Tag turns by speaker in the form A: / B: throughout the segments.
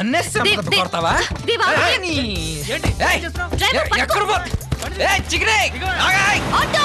A: నన్నే సంపద
B: దేవ్, దేవ్.
A: కొడతావా
B: దేవ్, ఆగు,
A: ఏయ్,
B: దేవ్.
A: నీ-
C: ఏంటి?
A: ఏయ్,
C: ఏం చేస్తున్నావ్?
B: డ్రైవర్,
A: ఏ-
B: పట్టుకో.
A: ఎక్కడ పో- ఏయ్, చిక్కిరే, ఆగాయ్.
B: ఆటో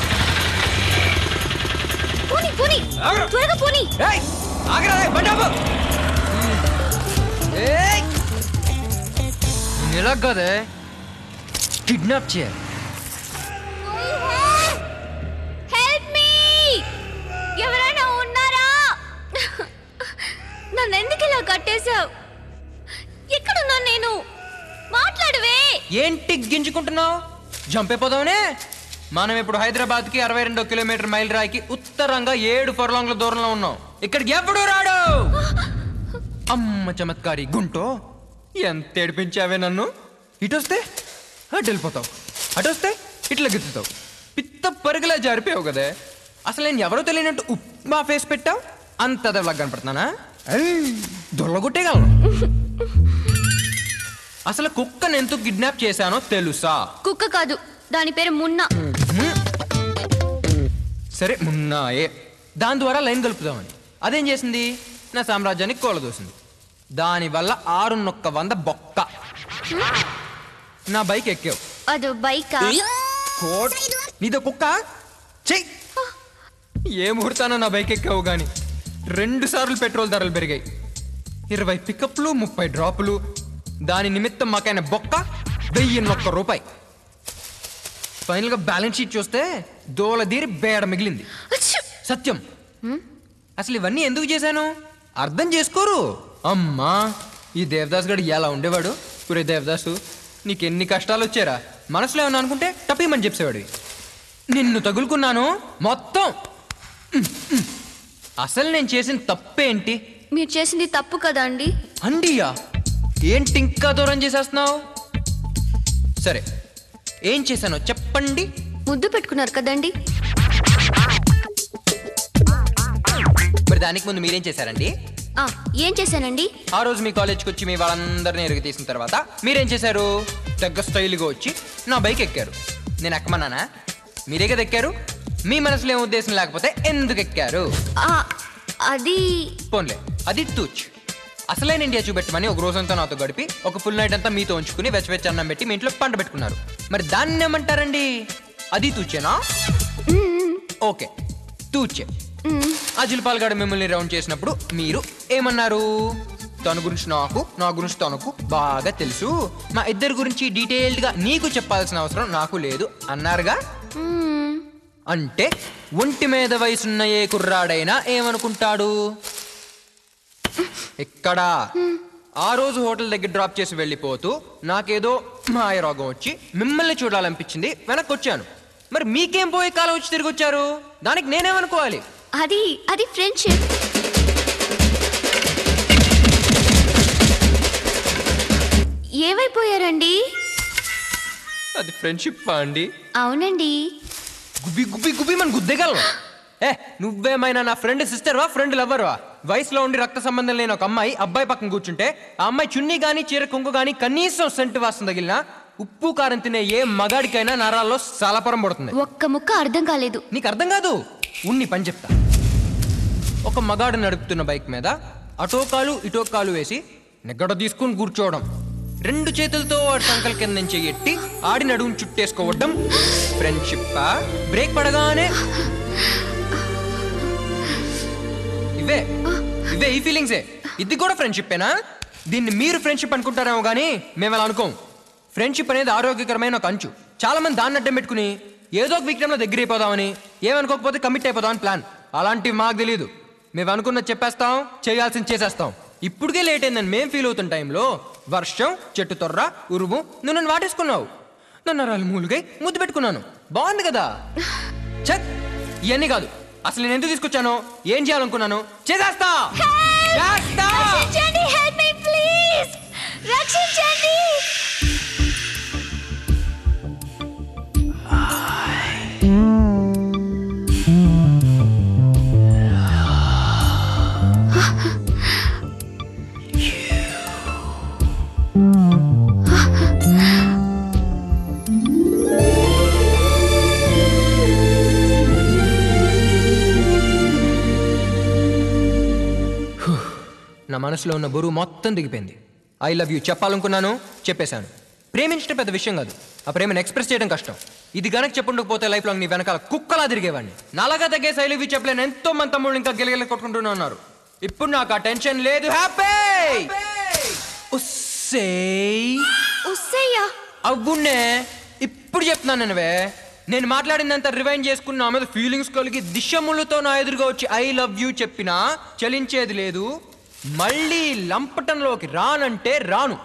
B: పోనీ పోనీ
A: ఆగు.
B: త్వరగా పోనీ
A: ఏయ్, ఆగరా, ఏయ్, బండి ఆపు. ఏయ్. నేను ఇలా కాదే కిడ్నాప్ చేయాలి
B: హెల్ప్ మీ ఎవరైనా ఉన్నారా నన్ను ఎందుకు ఇలా కట్టేశావు ఎక్కడున్నా నేను మాట్లాడవే
A: ఏంటి గింజుకుంటున్నావు జంప్ అయిపోదామనే మనం ఇప్పుడు హైదరాబాద్ కి అరవై రెండో కిలోమీటర్ మైల్ రాయికి ఉత్తరంగా ఏడు ఫర్లాంగ్ల దూరంలో ఉన్నాం ఇక్కడికి ఎప్పుడు రాడు అమ్మ చమత్కారి గుంటో ఎంత ఏడిపించావే నన్ను ఇటొస్తే అటు వెళ్ళిపోతావు అటు వస్తే ఇట్లా గిత్తుతావు పిత్త పరుగులా జారిపోయావు కదే అసలు నేను ఎవరో తెలియనట్టు ఉప్మా ఫేస్ పెట్టావు అంత అదవలాగా కనపడుతున్నానా దొల్లగొట్టేయగలను అసలు కుక్కను ఎందుకు కిడ్నాప్ చేశానో తెలుసా
B: కుక్క కాదు దాని పేరు మున్నా
A: సరే మున్నాయే దాని ద్వారా లైన్ కలుపుదామని అదేం చేసింది నా సామ్రాజ్యానికి కూలదోసింది దానివల్ల ఆరున్నొక్క వంద బొక్క నా బైక్ ఎక్కావు
B: అదో బైకా
A: కోట్ నీదో కుక్క చెయ్ ఏ ముహూర్తాన నా బైక్ ఎక్కావు గాని రెండు సార్లు పెట్రోల్ ధరలు పెరిగాయి ఇరవై పికప్లు ముప్పై డ్రాపులు దాని నిమిత్తం మాకైన బొక్క వెయ్యిన్నొక్క రూపాయి ఫైనల్గా బ్యాలెన్స్ షీట్ చూస్తే దోలదీరి బేడ మిగిలింది
B: అచ్చు!
A: సత్యం అసలు ఇవన్నీ ఎందుకు చేశాను అర్థం చేసుకోరు అమ్మా ఈ దేవదాస్ గడు ఎలా ఉండేవాడు పురే దేవదాసు నీకెన్ని కష్టాలు వచ్చారా మనసులో ఏమన్నా అనుకుంటే టపీమని చెప్పేవాడు నిన్ను తగులుకున్నాను మొత్తం ఉమ్, ఉమ్. అసలు నేను చేసిన తప్పేంటి
B: మీరు చేసింది తప్పు కదా అండి
A: అండియా ఏంటి ఇంకా దూరం చేసేస్తున్నావు సరే ఏం చేశానో చెప్పండి
B: ముద్దు పెట్టుకున్నారు కదండి
A: మరి దానికి ముందు మీరేం చేశారండి
B: ఆ, ఏం చేశానండి
A: ఆ రోజు మీ కాలేజ్కి వచ్చి మీ వాళ్ళందరినీ ఎరుగు తీసిన తర్వాత మీరేం చేశారు దగ్గర స్టైల్గా వచ్చి నా బైక్ ఎక్కారు నేను ఎక్కమన్నానా మీరే కదా ఎక్కారు మీ మనసులో ఏం ఉద్దేశం లేకపోతే ఎందుకు ఎక్కారు
B: ఆ, అది
A: పోన్లే అది తూచ్ అసలైన ఇండియా చూపెట్టమని ఒక రోజంతా నాతో గడిపి ఒక ఫుల్ నైట్ అంతా మీతో ఉంచుకుని వెచ్చవెచ్చ అన్నం పెట్టి మీ ఇంట్లో పంట పెట్టుకున్నారు మరి దాన్ని ఏమంటారండి అది తూచేనా ఓకే తూచే ఆ జిల్పాల్ మిమ్మల్ని రౌండ్ చేసినప్పుడు మీరు ఏమన్నారు తన గురించి నాకు నా గురించి తనకు బాగా తెలుసు మా ఇద్దరి గురించి డీటెయిల్డ్ గా నీకు చెప్పాల్సిన అవసరం నాకు లేదు అన్నారుగా
B: మ్మ్,
A: అంటే ఒంటి మీద వయసున్న ఏ కుర్రాడైనా ఏమనుకుంటాడు ఇక్కడ ఆ రోజు హోటల్ దగ్గర డ్రాప్ చేసి వెళ్ళిపోతూ నాకేదో మాయ రోగం వచ్చి మిమ్మల్ని చూడాలనిపించింది వెనక్కి వచ్చాను మరి మీకేం పోయే కాలం వచ్చి తిరిగి వచ్చారు దానికి నేనేమనుకోవాలి
B: అది అది ఫ్రెండ్షిప్ ఏమైపోయారండి
A: అది ఫ్రెండ్షిప్ అండి
B: అవునండి
A: గుబ్బి గుబ్బి గుబ్బి మన గుద్దేగలం ఏ నువ్వేమైనా నా ఫ్రెండ్ సిస్టర్వా ఫ్రెండ్ లవ్వర్వా వయసులో ఉండి రక్త సంబంధం లేని ఒక అమ్మాయి అబ్బాయి పక్కన కూర్చుంటే ఆ అమ్మాయి చున్నీ గాని చీర కొంగు గాని కనీసం సెంటు వాసన తగిలినా ఉప్పు కారం తినే ఏ మగాడికైనా నరాల్లో సలపరం పడుతుంది
B: ఒక్క ముక్క అర్థం కాలేదు
A: నీకు అర్థం కాదు ఉన్ని పని చెప్తా ఒక మగాడు నడుపుతున్న బైక్ మీద అటో కాలు ఇటో కాలు వేసి నిగ్గడ తీసుకుని కూర్చోవడం రెండు చేతులతో వాడి సంకల కింద నుంచి ఎట్టి ఆడి నడుము చుట్టేసుకోవడం ఫ్రెండ్షిప్ బ్రేక్ పడగానే ఇవే ఇవే ఈ ఫీలింగ్సే ఇది కూడా ఫ్రెండ్షిప్పేనా దీన్ని మీరు ఫ్రెండ్షిప్ అనుకుంటారేమో కానీ మేము అలా అనుకోం ఫ్రెండ్షిప్ అనేది ఆరోగ్యకరమైన ఒక అంచు చాలా మంది దాన్ని అడ్డం పెట్టుకుని ఏదో ఒక విక్రమంలో దగ్గర అయిపోదామని ఏమనుకోకపోతే కమిట్ అయిపోదామని ప్లాన్ అలాంటివి మాకు తెలియదు మేము అనుకున్నది చెప్పేస్తాం చేయాల్సింది చేసేస్తాం ఇప్పటికే లేట్ అయిందని మేము ఫీల్ అవుతున్న టైంలో వర్షం చెట్టు తొర్ర ఉరుము నువ్వు నన్ను వాటేసుకున్నావు నన్ను నరాలు మూలుగై ముద్దు పెట్టుకున్నాను బాగుంది కదా ఛత్ ఇవన్నీ కాదు అసలు నేను ఎందుకు తీసుకొచ్చానో ఏం చేయాలనుకున్నాను చేసేస్తా చేస్తా
B: రక్షించండి హెల్ప్ మీ ప్లీజ్ రక్షించండి
A: నా మనసులో ఉన్న బరువు మొత్తం దిగిపోయింది ఐ లవ్ యూ చెప్పాలనుకున్నాను చెప్పేశాను ప్రేమించడం పెద్ద విషయం కాదు ఆ ప్రేమను ఎక్స్ప్రెస్ చేయడం కష్టం ఇది గనక చెప్పుండకపోతే లైఫ్ లాంగ్ నీ వెనకాల కుక్కలా తిరిగేవాడిని నాలాగా తగ్గేసి ఐ లవ్ యూ చెప్పలేను ఎంతో మంది తమ్ముళ్ళు ఇంకా గిలగిల కొట్టుకుంటూనే ఉన్నారు ఇప్పుడు నాకు ఆ టెన్షన్ లేదు హ్యాపీ ఉస్సేయ్
B: ఉస్సయ్యా
A: అవునే ఇప్పుడు చెప్తున్నాను నేనవే నేను మాట్లాడిందంత రివైండ్ చేసుకుని నా మీద ఫీలింగ్స్ కలిగి దిశములతో నా ఎదురుగా వచ్చి ఐ లవ్ యూ చెప్పినా చలించేది లేదు మళ్ళీ లంపటంలోకి రానంటే రాను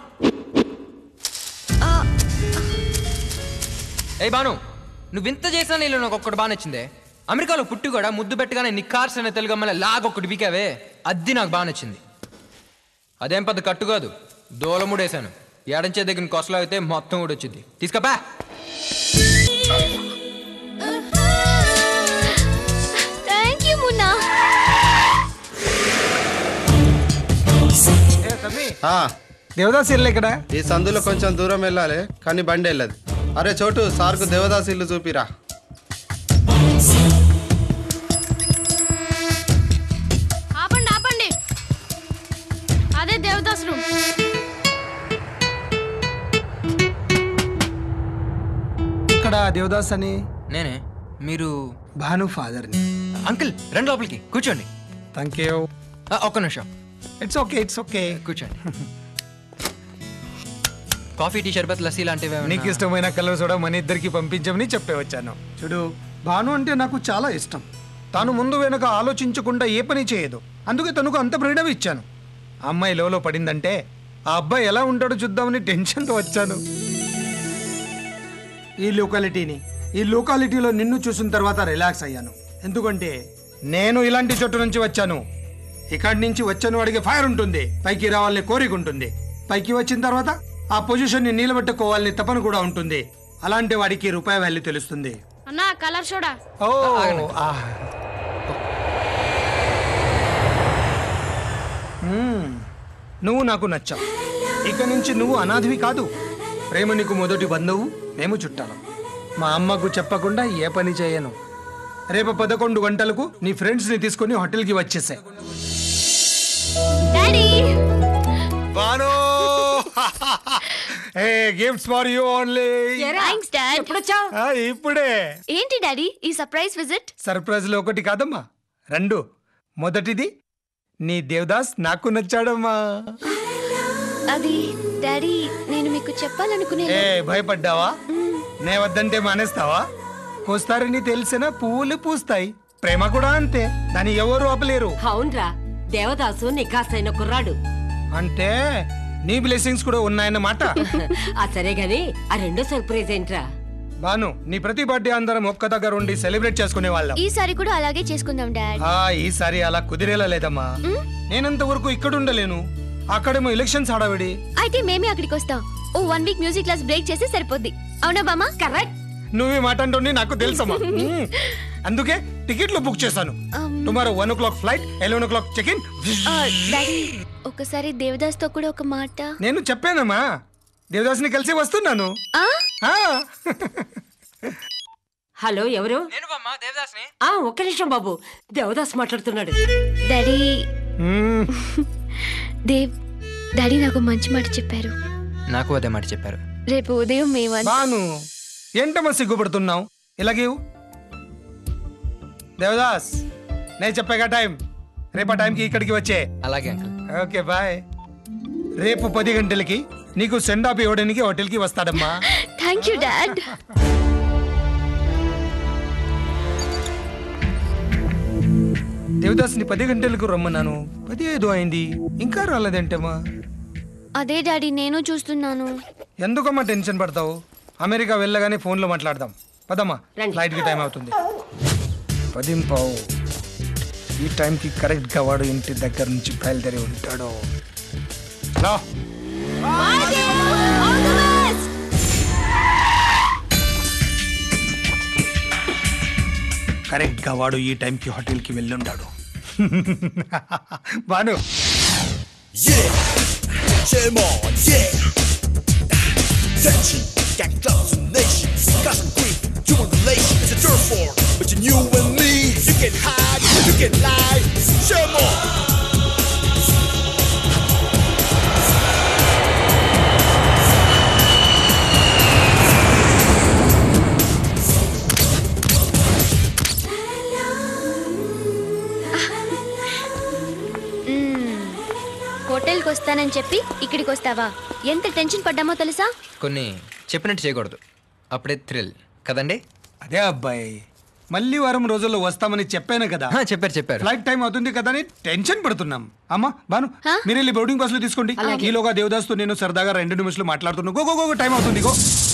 A: ఏ బాను నువ్వు ఇంత చేసినా నీళ్ళు నాకు ఒక్కటి బాగా నచ్చిందే అమెరికాలో పుట్టి కూడా ముద్దు పెట్టగానే నిక్కార్స్ అనే తెలుగు అమ్మాయి లాగొక్కటి బీకావే అది నాకు బాగా నచ్చింది అదేం పెద్ద కట్టు కాదు దూలముడేశాను ఎడంచే దగ్గర కొసలో అయితే మొత్తం కూడా వచ్చింది తీసుకపో
B: థ్యాంక్ యూ మున్నా
C: ఆ,
D: దేవదాస్ ఇల్లు ఇక్కడ
C: ఈ సందులో కొంచెం దూరం వెళ్ళాలి కానీ బండి వెళ్ళదు అరే చోటు సార్కు దేవదాస్ ఇల్లు చూపిరా
E: ఆపండి ఆపండి అదే దేవదాస్ రూమ్
D: ఇక్కడ దేవదాస్ అని
A: నేనే మీరు
D: భాను ఫాదర్ని
A: అంకుల్ రండి లోపలికి కూర్చోండి
D: థ్యాంక్ యూ
A: ఆ, ఒక్క నిమిషం
D: ఇట్స్ ఓకే ఇట్స్ ఓకే
A: కూర్చోండి కాఫీ టీ షర్బత్ లస్సీ లాంటివి ఏమన్నా?
D: నీకు ఇష్టమైన కలర్ కూడా మన ఇద్దరికి పంపించమని చెప్పే వచ్చాను చూడు భాను అంటే నాకు చాలా ఇష్టం తాను ముందు వెనక ఆలోచించకుండా ఏ పని చేయదు అందుకే తనకు అంత ఫ్రీడమ్ ఇచ్చాను ఆ అమ్మాయి లోలో పడిందంటే ఆ అబ్బాయి ఎలా ఉంటాడో చూద్దామని టెన్షన్తో వచ్చాను ఈ లొకాలిటీని ఈ లొకాలిటీలో నిన్ను చూసిన తర్వాత రిలాక్స్ అయ్యాను ఎందుకంటే నేను ఇలాంటి చోటు నుంచి వచ్చాను ఇక్కడి నుంచి వచ్చాను వాడికి ఫైర్ ఉంటుంది పైకి రావాలని కోరిక ఉంటుంది పైకి వచ్చిన తర్వాత ఆ పొజిషన్ ని నిలబెట్టుకోవాలని తపన కూడా ఉంటుంది అలాంటి వాడికి రూపాయి వాల్యూ తెలుస్తుంది
E: అన్నా కలర్ చూడా
D: ఓ ఆ. మ్మ్. నువ్వు నాకు నచ్చావు ఇక నుంచి నువ్వు అనాథివి కాదు ప్రేమ నీకు మొదటి బంధువు మేము చుట్టాలం మా అమ్మకు చెప్పకుండా ఏ పని చేయను రేపు పదకొండు గంటలకు నీ ఫ్రెండ్స్ని తీసుకొని హోటల్కి వచ్చేసే
B: daddy
D: Bhanu a gifts for you only
B: thanks dad
D: ఇప్పుడే
B: ఏంటి డాడీ ఈ సర్ప్రైజ్ విజిట్
D: సర్ప్రైజ్ లో ఒకటి కాదమ్మా రెండు మొదటిది నీ దేవదాస్ నాకు నచ్చాడమ్మా
B: అది డాడీ నేను మీకు చెప్పాలనుకునే
D: ఏ భయపడ్డావా నే వద్దంటే మానేస్తావా కోస్తారని తెలిసిన పువ్వులు పూస్తాయి ప్రేమ కూడా అంతే దాన్ని ఎవరు ఆపలేరు
F: అవునరా దేవదాసు నికాసైన కుర్రాడు
D: అంటే నీ బ్లెస్సింగ్స్ కూడా ఉన్నాయన్నమాట
F: ఆ సరే గాని ఆ రెండో సర్ప్రైజ్ ఏంట్రా
D: బాను నీ ప్రతి బర్త్డే అందరం ఒక్క దగ్గర ఉండి సెలబ్రేట్ చేసుకునే వాళ్ళం
B: ఈసారి కూడా అలాగే చేసుకుందాం డాడ్
D: ఆ ఈసారి అలా కుదిరేలా లేదమ్మా నేనంత వరకు ఇక్కడ ఉండలేను అక్కడేమో ఎలక్షన్స్ హడావిడి
B: అయితే మేమే అక్కడికి వస్తాం oh one week music class break చేస్తే సరిపోద్ది అవునా బామా
F: కరెక్ట్
D: నువ్వే మాట అంటుంది నాకు తెలుసమ్మా మ్మ్. అందుకే టికెట్లు బుక్ చేశాను
B: Um.
D: Tomorrow one o'clock flight eleven o'clock check in
B: ఆ, డాడీ ఒకసారి దేవదాస్ తో కూడా ఒక మాట
D: నేను చెప్పానమ్మా దేవదాస్ని కలిసి వస్తున్నాను
B: ఆ
D: ఆ.
F: హలో ఎవరు
A: నేను బామ్మ దేవదాస్ని
F: ఆ ఒక్క నిమిషం బాబు దేవదాస్ మాట్లాడుతున్నాడు
B: డాడీ
D: మ్మ్.
B: దేవ్ డాడీ నాకు మంచి మాట చెప్పారు
A: నాకు అదే మాట చెప్పారు
B: రేపు ఉదయం మేము
D: బాను ఏంటమ్మా సిగ్గుపడుతున్నావు ఇలాగే దేవదాస్ నేను చెప్పాగా టైం రేపు ఆ టైంకి ఇక్కడికి వచ్చే
A: అలాగే అంకుల్
D: ఓకే బాయ్ రేపు పది గంటలకి నీకు సెండ్ ఆఫ్ ఇవ్వడానికి హోటల్కి వస్తాడమ్మా
B: థ్యాంక్ యూ డాడ్
D: దేవదాస్ని పది గంటలకు రమ్మన్నాను పది ఐదు అయింది ఇంకా రాలేదంటమ్మా
B: అదే డాడీ నేను చూస్తున్నాను
D: ఎందుకమ్మా టెన్షన్ పడతావు అమెరికా వెళ్ళగానే ఫోన్లో మాట్లాడదాం పదమ్మా
F: రండి.
D: ఫ్లైట్కి టైం అవుతుంది పదింపావు ఈ టైంకి కరెక్ట్గా వాడు ఇంటి దగ్గర నుంచి బయలుదేరి ఉంటాడు రా కరెక్ట్గా వాడు ఈ టైంకి హోటల్కి వెళ్ళుంటాడు Banu
G: Yeah, shame on, yeah. Tension, gang clubs and nations. Got some grief, human relations. It's a dirt for, between you and me. You can hide, you can lie. Shame on.
B: చేస్తానని చెప్పి ఇక్కడికి వస్తావా ఎంత టెన్షన్ పడ్డామో తెలుసా
A: కొన్ని చెప్పినట్టు చేయకూడదు అప్పుడే థ్రిల్ కదండి
D: అదే అబ్బాయి మళ్ళీ వారం రోజుల్లో వస్తామని చెప్పాను కదా
A: హా, చెప్పారు చెప్పారు
D: ఫ్లైట్ టైం అవుతుంది కదా అని టెన్షన్ పడుతున్నాం అమ్మా బాను
B: హా?
D: మీరు వెళ్ళి బోర్డింగ్ బస్సులో తీసుకోండి ఈలోగా దేవదాస్తో నేను సరదాగా రెండు నిమిషాలు మాట్లాడుతున్నా గో గో గో టైం అవుతుంది గో